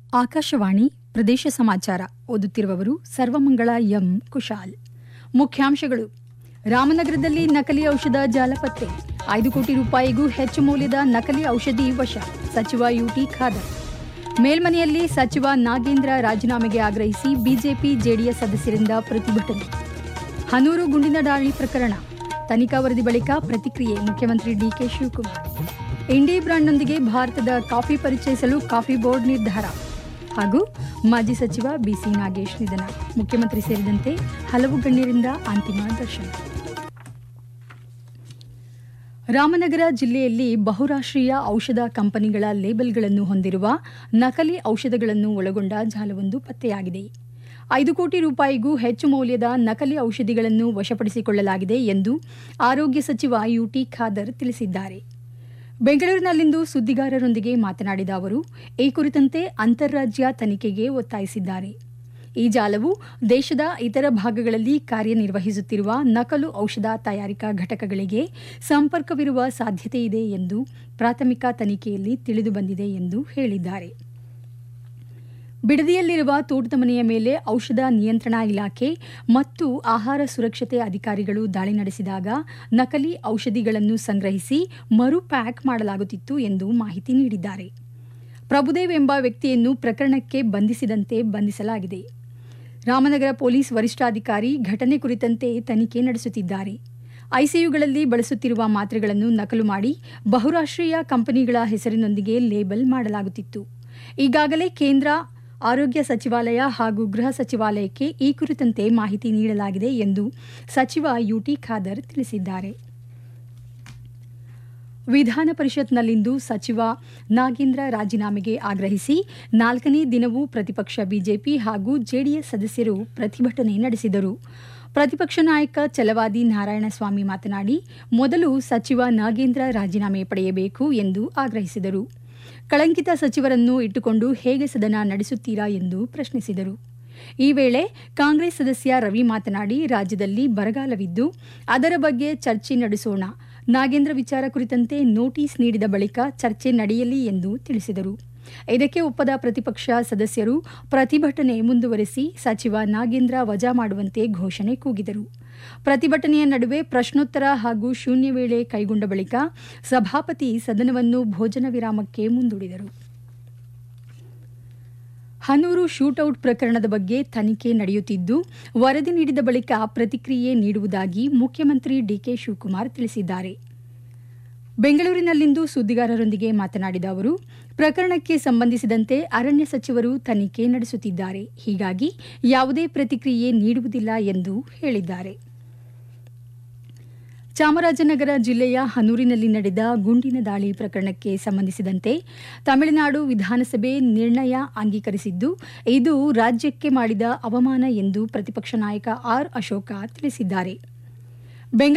ಆಕಾಶವಾಣಿ ಪ್ರದೇಶ ಸಮಾಚಾರ ಓದುತ್ತಿರುವವರು ಸರ್ವಮಂಗಳ ಎಂ ಕುಶಾಲ್ ಮುಖ್ಯಾಂಶಗಳು ರಾಮನಗರದಲ್ಲಿ ನಕಲಿ ಔಷಧ ಜಾಲ ಪತ್ತೆ ಐದು ಕೋಟಿ ರೂಪಾಯಿಗೂ ಹೆಚ್ಚು ಮೌಲ್ಯದ ನಕಲಿ ಔಷಧಿ ವಶ ಸಚಿವ ಯುಟಿ ಖಾದರ್ ಮೇಲ್ಮನೆಯಲ್ಲಿ ಸಚಿವ ನಾಗೇಂದ್ರ ರಾಜೀನಾಮೆಗೆ ಆಗ್ರಹಿಸಿ ಬಿಜೆಪಿ ಜೆಡಿಎಸ್ ಸದಸ್ಯರಿಂದ ಪ್ರತಿಭಟನೆ ಹನೂರು ಗುಂಡಿನ ದಾಳಿ ಪ್ರಕರಣ ತನಿಖಾ ವರದಿ ಬಳಿಕ ಪ್ರತಿಕ್ರಿಯೆ ಮುಖ್ಯಮಂತ್ರಿ ಡಿಕೆ ಶಿವಕುಮಾರ್ ಇಂಡಿ ಬ್ರಾಂಡ್ನೊಂದಿಗೆ ಭಾರತದ ಕಾಫಿ ಪರಿಚಯಿಸಲು ಕಾಫಿ ಬೋರ್ಡ್ ನಿರ್ಧಾರ ಹಾಗೂ ಮಾಜಿ ಸಚಿವ ಬಿಸಿ ನಾಗೇಶ್ ನಿಧನ ಮುಖ್ಯಮಂತ್ರಿ ಸೇರಿದಂತೆ ಹಲವು ಗಣ್ಯರಿಂದ ಅಂತಿಮ ದರ್ಶನ ರಾಮನಗರ ಜಿಲ್ಲೆಯಲ್ಲಿ ಬಹುರಾಷ್ಟ್ರೀಯ ಔಷಧ ಕಂಪನಿಗಳ ಲೇಬಲ್ಗಳನ್ನು ಹೊಂದಿರುವ ನಕಲಿ ಔಷಧಗಳನ್ನು ಒಳಗೊಂಡ ಜಾಲವೊಂದು ಪತ್ತೆಯಾಗಿದೆ ಐದು ಕೋಟಿ ರೂಪಾಯಿಗೂ ಹೆಚ್ಚು ಮೌಲ್ಯದ ನಕಲಿ ಔಷಧಿಗಳನ್ನು ವಶಪಡಿಸಿಕೊಳ್ಳಲಾಗಿದೆ ಎಂದು ಆರೋಗ್ಯ ಸಚಿವ ಯುಟಿ ಖಾದರ್ ತಿಳಿಸಿದ್ದಾರೆ ಬೆಂಗಳೂರಿನಲ್ಲಿಂದು ಸುದ್ದಿಗಾರರೊಂದಿಗೆ ಮಾತನಾಡಿದ ಅವರು ಈ ಕುರಿತಂತೆ ಅಂತಾರಾಜ್ಯ ತನಿಖೆಗೆ ಒತ್ತಾಯಿಸಿದ್ದಾರೆ ಈ ಜಾಲವು ದೇಶದ ಇತರ ಭಾಗಗಳಲ್ಲಿ ಕಾರ್ಯನಿರ್ವಹಿಸುತ್ತಿರುವ ನಕಲು ಔಷಧ ತಯಾರಿಕಾ ಘಟಕಗಳಿಗೆ ಸಂಪರ್ಕವಿರುವ ಸಾಧ್ಯತೆಯಿದೆ ಎಂದು ಪ್ರಾಥಮಿಕ ತನಿಖೆಯಲ್ಲಿ ತಿಳಿದುಬಂದಿದೆ ಎಂದು ಹೇಳಿದ್ದಾರೆ ಬಿಡದಿಯಲ್ಲಿರುವ ತೋಟದ ಮನೆಯ ಮೇಲೆ ಔಷಧ ನಿಯಂತ್ರಣ ಇಲಾಖೆ ಮತ್ತು ಆಹಾರ ಸುರಕ್ಷತೆ ಅಧಿಕಾರಿಗಳು ದಾಳಿ ನಡೆಸಿದಾಗ ನಕಲಿ ಔಷಧಿಗಳನ್ನು ಸಂಗ್ರಹಿಸಿ ಮರು ಪ್ಯಾಕ್ ಮಾಡಲಾಗುತ್ತಿತ್ತು ಎಂದು ಮಾಹಿತಿ ನೀಡಿದ್ದಾರೆ ಪ್ರಭುದೇವ್ ಎಂಬ ವ್ಯಕ್ತಿಯನ್ನು ಪ್ರಕರಣಕ್ಕೆ ಬಂಧಿಸಿದಂತೆ ಬಂಧಿಸಲಾಗಿದೆ ರಾಮನಗರ ಪೊಲೀಸ್ ವರಿಷ್ಠಾಧಿಕಾರಿ ಘಟನೆ ಕುರಿತಂತೆ ತನಿಖೆ ನಡೆಸುತ್ತಿದ್ದಾರೆ ಐಸಿಯುಗಳಲ್ಲಿ ಬಳಸುತ್ತಿರುವ ಮಾತ್ರೆಗಳನ್ನು ನಕಲು ಮಾಡಿ ಬಹುರಾಷ್ಟ್ರೀಯ ಕಂಪನಿಗಳ ಹೆಸರಿನೊಂದಿಗೆ ಲೇಬಲ್ ಮಾಡಲಾಗುತ್ತಿತ್ತು ಈಗಾಗಲೇ ಕೇಂದ್ರ ಆರೋಗ್ಯ ಸಚಿವಾಲಯ ಹಾಗೂ ಗೃಹ ಸಚಿವಾಲಯಕ್ಕೆ ಈ ಕುರಿತಂತೆ ಮಾಹಿತಿ ನೀಡಲಾಗಿದೆ ಎಂದು ಸಚಿವ ಯುಟಿ ಖಾದರ್ ತಿಳಿಸಿದ್ದಾರೆ ವಿಧಾನ ಪರಿಷತ್ನಲ್ಲಿಂದು ಸಚಿವ ನಾಗೇಂದ್ರ ರಾಜೀನಾಮೆಗೆ ಆಗ್ರಹಿಸಿ ನಾಲ್ಕನೇ ದಿನವೂ ಪ್ರತಿಪಕ್ಷ ಬಿಜೆಪಿ ಹಾಗೂ ಜೆಡಿಎಸ್ ಸದಸ್ಯರು ಪ್ರತಿಭಟನೆ ನಡೆಸಿದರು ಪ್ರತಿಪಕ್ಷ ನಾಯಕ ಛಲವಾದಿ ನಾರಾಯಣಸ್ವಾಮಿ ಮಾತನಾಡಿ ಮೊದಲು ಸಚಿವ ನಾಗೇಂದ್ರ ರಾಜೀನಾಮೆ ಪಡೆಯಬೇಕು ಎಂದು ಆಗ್ರಹಿಸಿದರು ಕಳಂಕಿತ ಸಚಿವರನ್ನು ಇಟ್ಟುಕೊಂಡು ಹೇಗೆ ಸದನ ನಡೆಸುತ್ತೀರಾ ಎಂದು ಪ್ರಶ್ನಿಸಿದರು ಈ ವೇಳೆ ಕಾಂಗ್ರೆಸ್ ಸದಸ್ಯ ರವಿ ಮಾತನಾಡಿ ರಾಜ್ಯದಲ್ಲಿ ಬರಗಾಲವಿದ್ದು ಅದರ ಬಗ್ಗೆ ಚರ್ಚೆ ನಡೆಸೋಣ ನಾಗೇಂದ್ರ ವಿಚಾರ ಕುರಿತಂತೆ ನೋಟಿಸ್ ನೀಡಿದ ಬಳಿಕ ಚರ್ಚೆ ನಡೆಯಲಿ ಎಂದು ತಿಳಿಸಿದರು ಇದಕ್ಕೆ ಒಪ್ಪದ ಪ್ರತಿಪಕ್ಷ ಸದಸ್ಯರು ಪ್ರತಿಭಟನೆ ಮುಂದುವರೆಸಿ ಸಚಿವ ನಾಗೇಂದ್ರ ವಜಾ ಮಾಡುವಂತೆ ಘೋಷಣೆ ಕೂಗಿದರು ಪ್ರತಿಭಟನೆಯ ನಡುವೆ ಪ್ರಶ್ನೋತ್ತರ ಹಾಗೂ ಶೂನ್ಯ ವೇಳೆ ಕೈಗೊಂಡ ಬಳಿಕ ಸಭಾಪತಿ ಸದನವನ್ನು ಭೋಜನ ವಿರಾಮಕ್ಕೆ ಮುಂದೂಡಿದರು ಹನೂರು ಶೂಟೌಟ್ ಪ್ರಕರಣದ ಬಗ್ಗೆ ತನಿಖೆ ನಡೆಯುತ್ತಿದ್ದು ವರದಿ ನೀಡಿದ ಬಳಿಕ ಪ್ರತಿಕ್ರಿಯೆ ನೀಡುವುದಾಗಿ ಮುಖ್ಯಮಂತ್ರಿ ಡಿಕೆ ಶಿವಕುಮಾರ್ ತಿಳಿಸಿದ್ದಾರೆ ಬೆಂಗಳೂರಿನಲ್ಲಿಂದು ಸುದ್ದಿಗಾರರೊಂದಿಗೆ ಮಾತನಾಡಿದ ಅವರು ಪ್ರಕರಣಕ್ಕೆ ಸಂಬಂಧಿಸಿದಂತೆ ಅರಣ್ಯ ಸಚಿವರು ತನಿಖೆ ನಡೆಸುತ್ತಿದ್ದಾರೆ ಹೀಗಾಗಿ ಯಾವುದೇ ಪ್ರತಿಕ್ರಿಯೆ ನೀಡುವುದಿಲ್ಲ ಎಂದು ಹೇಳಿದ್ದಾರೆ ಚಾಮರಾಜನಗರ ಜಿಲ್ಲೆಯ ಹನೂರಿನಲ್ಲಿ ನಡೆದ ಗುಂಡಿನ ದಾಳಿ ಪ್ರಕರಣಕ್ಕೆ ಸಂಬಂಧಿಸಿದಂತೆ ತಮಿಳುನಾಡು ವಿಧಾನಸಭೆ ನಿರ್ಣಯ ಅಂಗೀಕರಿಸಿದ್ದು ಇದು ರಾಜ್ಯಕ್ಕೆ ಮಾಡಿದ ಅವಮಾನ ಎಂದು ಪ್ರತಿಪಕ್ಷ ನಾಯಕ ಆರ್ ಅಶೋಕ ತಿಳಿಸಿದ್ದಾರೆ